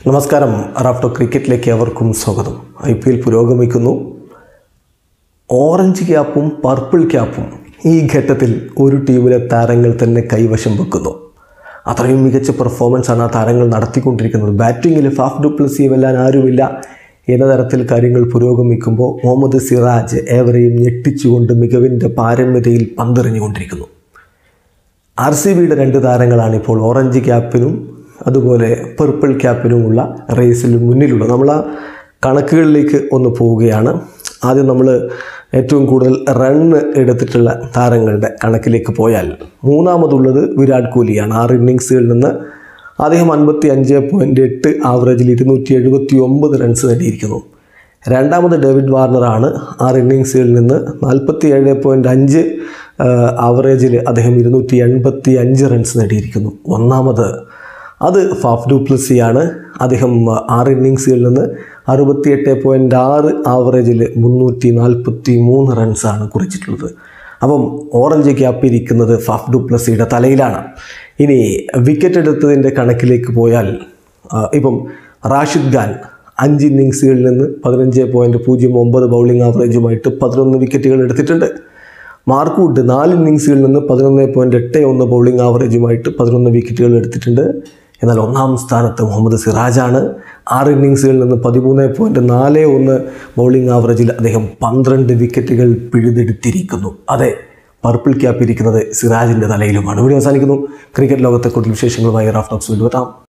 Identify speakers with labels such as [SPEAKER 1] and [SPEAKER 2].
[SPEAKER 1] നമസ്കാരം റാഫ്റ്റോ ക്രിക്കറ്റിലേക്ക് അവർക്കും സ്വാഗതം ഐ പി എൽ പുരോഗമിക്കുന്നു ഓറഞ്ച് ക്യാപ്പും പർപ്പിൾ ക്യാപ്പും ഈ ഘട്ടത്തിൽ ഒരു ടീമിലെ താരങ്ങൾ തന്നെ കൈവശം വെക്കുന്നു അത്രയും മികച്ച പെർഫോമൻസ് ആണ് ആ താരങ്ങൾ നടത്തിക്കൊണ്ടിരിക്കുന്നത് ബാറ്റിങ്ങിൽ ഫാഫ് ഡുപ്ലസിയെ വെല്ലാൻ ആരുമില്ല എന്ന തരത്തിൽ കാര്യങ്ങൾ പുരോഗമിക്കുമ്പോൾ മുഹമ്മദ് സിറാജ് ഏവരെയും ഞെട്ടിച്ചുകൊണ്ട് മികവിൻ്റെ പാരമ്യതയിൽ പന്തെറിഞ്ഞുകൊണ്ടിരിക്കുന്നു ആർ സി ബിയുടെ രണ്ട് താരങ്ങളാണ് ഇപ്പോൾ ഓറഞ്ച് ക്യാപ്പിനും അതുപോലെ പർപ്പിൾ ക്യാപ്പിനുമുള്ള റേസിൽ മുന്നിലുള്ളത് നമ്മൾ ആ കണക്കുകളിലേക്ക് ഒന്ന് പോവുകയാണ് ആദ്യം നമ്മൾ ഏറ്റവും കൂടുതൽ റണ്ണ് എടുത്തിട്ടുള്ള താരങ്ങളുടെ കണക്കിലേക്ക് പോയാൽ മൂന്നാമതുള്ളത് വിരാട് കോഹ്ലിയാണ് ആറ് ഇന്നിങ്സുകളിൽ നിന്ന് അദ്ദേഹം അൻപത്തി അഞ്ച് പോയിൻറ്റ് എട്ട് ആവറേജിൽ ഇരുന്നൂറ്റി എഴുപത്തി ഒമ്പത് റൺസ് നേടിയിരിക്കുന്നു രണ്ടാമത് ഡേവിഡ് വാർണറാണ് ആറ് ഇന്നിങ്സുകളിൽ നിന്ന് നാൽപ്പത്തി ഏഴ് പോയിൻറ്റ് അഞ്ച് ആവറേജിൽ അദ്ദേഹം ഇരുന്നൂറ്റി എൺപത്തി അഞ്ച് റൺസ് നേടിയിരിക്കുന്നു ഒന്നാമത് അത് ഫാഫ് ഡുപ്ലസിയാണ് അദ്ദേഹം ആറ് ഇന്നിങ്സുകളിൽ നിന്ന് അറുപത്തിയെട്ട് പോയിൻറ്റ് ആറ് ആവറേജിൽ മുന്നൂറ്റി നാൽപ്പത്തി മൂന്ന് റൺസാണ് കുറിച്ചിട്ടുള്ളത് അപ്പം ഓറഞ്ച് ക്യാപ്പ് ഇരിക്കുന്നത് ഫാഫ് ഡുപ്ലസിയുടെ തലയിലാണ് ഇനി വിക്കറ്റ് എടുത്തതിൻ്റെ കണക്കിലേക്ക് പോയാൽ ആ, ഇപ്പം റാഷിദ് ഖാൻ അഞ്ച് ഇന്നിങ്സുകളിൽ നിന്ന് പതിനഞ്ച് പോയിൻറ്റ് പൂജ്യം ഒമ്പത് ബൗളിംഗ് ആവറേജുമായിട്ട് പതിനൊന്ന് വിക്കറ്റുകൾ എടുത്തിട്ടുണ്ട് മാർക്ക് വുഡ് നാല് ഇന്നിങ്സുകളിൽ നിന്ന് പതിനൊന്ന് പോയിൻറ്റ് എട്ട് ഒന്ന് ബൗളിംഗ് ആവറേജുമായിട്ട് പതിനൊന്ന് വിക്കറ്റുകൾ എടുത്തിട്ടുണ്ട് എന്നാൽ ഒന്നാം സ്ഥാനത്ത് മുഹമ്മദ് സിറാജാണ് ആറ് ഇന്നിങ്സുകളിൽ നിന്ന് പതിമൂന്ന് പോയിൻറ്റ് നാല് ഒന്ന് ബൗളിംഗ് ആവറേജിൽ അദ്ദേഹം പന്ത്രണ്ട് വിക്കറ്റുകൾ പിഴുതെടുത്തിരിക്കുന്നു അതെ പർപ്പിൾ ക്യാപ്പ് ഇരിക്കുന്നത് സിറാജിൻ്റെ തലയിലുമാണ് ഇവിടെ അവസാനിക്കുന്നു ക്രിക്കറ്റ് ലോകത്തെ കൂടുതൽ വിശേഷങ്ങളുമായി റാഫ് ടോക്സ് വീണ്ടും എത്താം